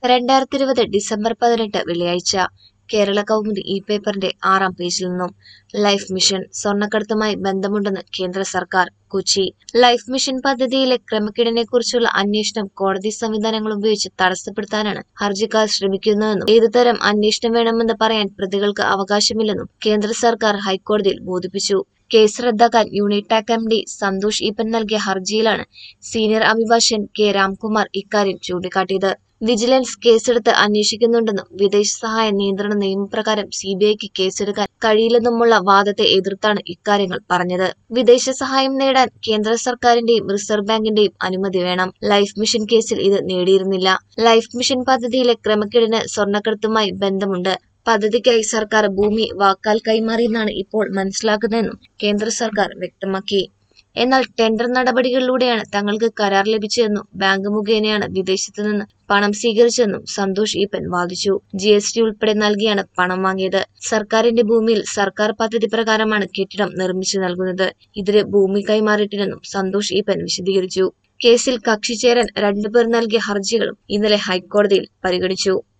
രണ്ടായിരത്തി ഇരുപത് ഡിസംബർ പതിനെട്ട് വെള്ളിയാഴ്ച കേരള കൗമുദി ഇ പേപ്പറിന്റെ ആറാം പേജിൽ നിന്നും ലൈഫ് മിഷൻ സ്വർണ്ണക്കടത്തുമായി ബന്ധമുണ്ടെന്ന് കേന്ദ്ര സർക്കാർ കൊച്ചി ലൈഫ് മിഷൻ പദ്ധതിയിലെ ക്രമക്കേടിനെക്കുറിച്ചുള്ള അന്വേഷണം കോടതി സംവിധാനങ്ങൾ ഉപയോഗിച്ച് തടസ്സപ്പെടുത്താനാണ് ഹർജിക്കാർ ശ്രമിക്കുന്നതെന്നും ഏതുതരം അന്വേഷണം വേണമെന്ന് പറയാൻ പ്രതികൾക്ക് അവകാശമില്ലെന്നും കേന്ദ്ര സർക്കാർ ഹൈക്കോടതിയിൽ ബോധിപ്പിച്ചു കേസ് റദ്ദാക്കാൻ Unitac M D Santhosh Eappen നൽകിയ ഹർജിയിലാണ് സീനിയർ അഭിഭാഷകൻ കെ രാംകുമാർ ഇക്കാര്യം ചൂണ്ടിക്കാട്ടിയത് വിജിലൻസ് കേസെടുത്ത് അന്വേഷിക്കുന്നുണ്ടെന്നും വിദേശ സഹായ നിയന്ത്രണ നിയമപ്രകാരം സിബിഐക്ക് കേസെടുക്കാൻ കഴിയില്ലെന്നുമുള്ള വാദത്തെ എതിർത്താണ് ഇക്കാര്യങ്ങൾ പറഞ്ഞത് വിദേശ സഹായം നേടാൻ കേന്ദ്ര സർക്കാരിന്റെയും റിസർവ് ബാങ്കിന്റെയും അനുമതി വേണം ലൈഫ് മിഷൻ കേസിൽ ഇത് നേടിയിരുന്നില്ല ലൈഫ് മിഷൻ പദ്ധതിയിലെ ക്രമക്കേടിന് സ്വർണ്ണക്കടത്തുമായി ബന്ധമുണ്ട് പദ്ധതിക്കായി സർക്കാർ ഭൂമി വാക്കാൽ കൈമാറിയെന്നാണ് ഇപ്പോൾ മനസ്സിലാക്കുന്നതെന്നും കേന്ദ്ര സർക്കാർ വ്യക്തമാക്കി എന്നാൽ ടെൻഡർ നടപടികളിലൂടെയാണ് തങ്ങൾക്ക് കരാർ ലഭിച്ചതെന്നും ബാങ്ക് മുഖേനയാണ് വിദേശത്തു നിന്ന് പണം സ്വീകരിച്ചതെന്നും സന്തോഷ് ഈപ്പൻ വാദിച്ചു ജി എസ് ടി ഉൾപ്പെടെ നൽകിയാണ് പണം വാങ്ങിയത് സർക്കാരിന്റെ ഭൂമിയിൽ സർക്കാർ പദ്ധതി പ്രകാരമാണ് കെട്ടിടം നിർമ്മിച്ചു നൽകുന്നത് ഇതിന് ഭൂമി കൈമാറിയിട്ടില്ലെന്നും സന്തോഷ് ഈപ്പൻ വിശദീകരിച്ചു കേസിൽ കക്ഷി ചേരാൻ രണ്ടുപേർ നൽകിയ ഹർജികളും ഇന്നലെ ഹൈക്കോടതിയിൽ പരിഗണിച്ചു